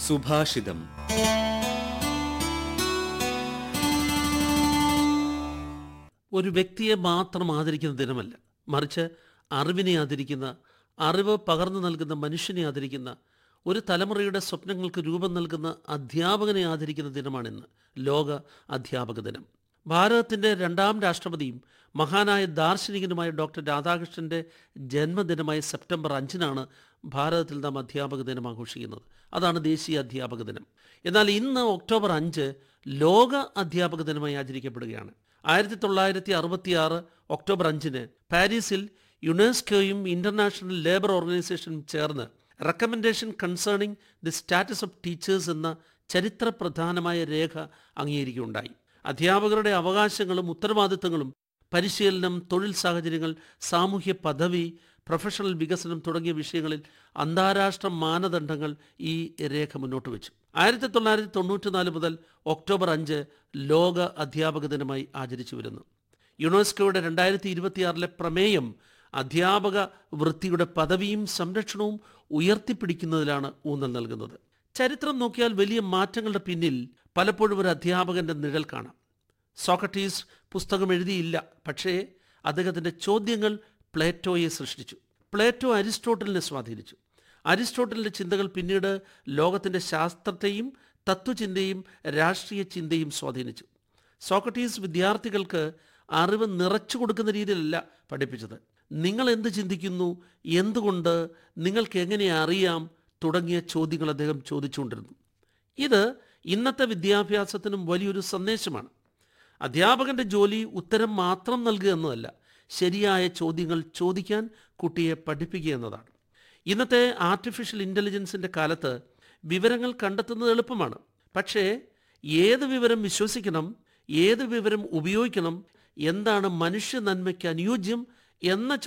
സുഭാഷിതം ഒരു വ്യക്തിയെ മാത്രം ആദരിക്കുന്ന ദിനമല്ല മറിച്ച് അറിവിനെ ആദരിക്കുന്ന അറിവ് പകർന്നു നൽകുന്ന മനുഷ്യനെ ആദരിക്കുന്ന ഒരു തലമുറയുടെ സ്വപ്നങ്ങൾക്ക് രൂപം നൽകുന്ന അധ്യാപകനെ ആദരിക്കുന്ന ദിനമാണിന്ന് ലോക അധ്യാപക ദിനം ഭാരതത്തിൻ്റെ രണ്ടാം രാഷ്ട്രപതിയും മഹാനായ ദാർശനികനുമായ ഡോക്ടർ രാധാകൃഷ്ണൻ്റെ ജന്മദിനമായ സെപ്റ്റംബർ അഞ്ചിനാണ് ഭാരതത്തിൽ നാം അധ്യാപക ദിനം ആഘോഷിക്കുന്നത് അതാണ് ദേശീയ അധ്യാപക ദിനം എന്നാൽ ഇന്ന് ഒക്ടോബർ അഞ്ച് ലോക അധ്യാപക ദിനമായി ആചരിക്കപ്പെടുകയാണ് ആയിരത്തി തൊള്ളായിരത്തി അറുപത്തിയാറ് ഒക്ടോബർ അഞ്ചിന് പാരീസിൽ യുനെസ്കോയും ഇന്റർനാഷണൽ ലേബർ ഓർഗനൈസേഷനും ചേർന്ന് recommendation concerning the status of teachers എന്ന ചരിത്രപ്രധാനമായ രേഖ അംഗീകരിക്കുകയുണ്ടായി അധ്യാപകരുടെ അവകാശങ്ങളും ഉത്തരവാദിത്തങ്ങളും പരിശീലനം തൊഴിൽ സാഹചര്യങ്ങൾ സാമൂഹ്യ പദവി പ്രൊഫഷണൽ വികസനം തുടങ്ങിയ വിഷയങ്ങളിൽ അന്താരാഷ്ട്ര മാനദണ്ഡങ്ങൾ ഈ രേഖ മുന്നോട്ട് വെച്ചു ആയിരത്തി തൊള്ളായിരത്തി തൊണ്ണൂറ്റിനാല് മുതൽ ഒക്ടോബർ അഞ്ച് ലോക അധ്യാപക ദിനമായി ആചരിച്ചു വരുന്നു യുനെസ്കോയുടെ രണ്ടായിരത്തി ഇരുപത്തിയാറിലെ പ്രമേയം അധ്യാപക വൃത്തിയുടെ പദവിയും സംരക്ഷണവും ഉയർത്തിപ്പിടിക്കുന്നതിലാണ് ഊന്നൽ നൽകുന്നത് ചരിത്രം നോക്കിയാൽ വലിയ മാറ്റങ്ങളുടെ പിന്നിൽ പലപ്പോഴും ഒരു അധ്യാപകന്റെ നിഴൽ കാണാം സോക്രട്ടീസ് പുസ്തകം എഴുതിയില്ല പക്ഷേ അദ്ദേഹത്തിൻ്റെ ചോദ്യങ്ങൾ പ്ലേറ്റോയെ സൃഷ്ടിച്ചു പ്ലേറ്റോ അരിസ്റ്റോട്ടലിനെ സ്വാധീനിച്ചു അരിസ്റ്റോട്ടലിൻ്റെ ചിന്തകൾ പിന്നീട് ലോകത്തിൻ്റെ ശാസ്ത്രത്തെയും തത്വചിന്തയും രാഷ്ട്രീയ ചിന്തയും സ്വാധീനിച്ചു സോക്രട്ടീസ് വിദ്യാർത്ഥികൾക്ക് അറിവ് നിറച്ചു കൊടുക്കുന്ന രീതിയിലല്ല പഠിപ്പിച്ചത് നിങ്ങൾ എന്ത് ചിന്തിക്കുന്നു എന്തുകൊണ്ട് നിങ്ങൾക്ക് എങ്ങനെ അറിയാം തുടങ്ങിയ ചോദ്യങ്ങൾ അദ്ദേഹം ചോദിച്ചുകൊണ്ടിരുന്നു ഇത് ഇന്നത്തെ വിദ്യാഭ്യാസത്തിനും വലിയൊരു സന്ദേശമാണ് അധ്യാപകന്റെ ജോലി ഉത്തരം മാത്രം നൽകുക എന്നതല്ല ശരിയായ ചോദ്യങ്ങൾ ചോദിക്കാൻ കുട്ടിയെ പഠിപ്പിക്കുക എന്നതാണ് ഇന്നത്തെ ആർട്ടിഫിഷ്യൽ ഇൻ്റലിജൻസിൻ്റെ കാലത്ത് വിവരങ്ങൾ കണ്ടെത്തുന്നത് എളുപ്പമാണ് പക്ഷേ ഏത് വിവരം വിശ്വസിക്കണം ഏത് വിവരം ഉപയോഗിക്കണം എന്താണ് മനുഷ്യ നന്മയ്ക്ക് അനുയോജ്യം എന്ന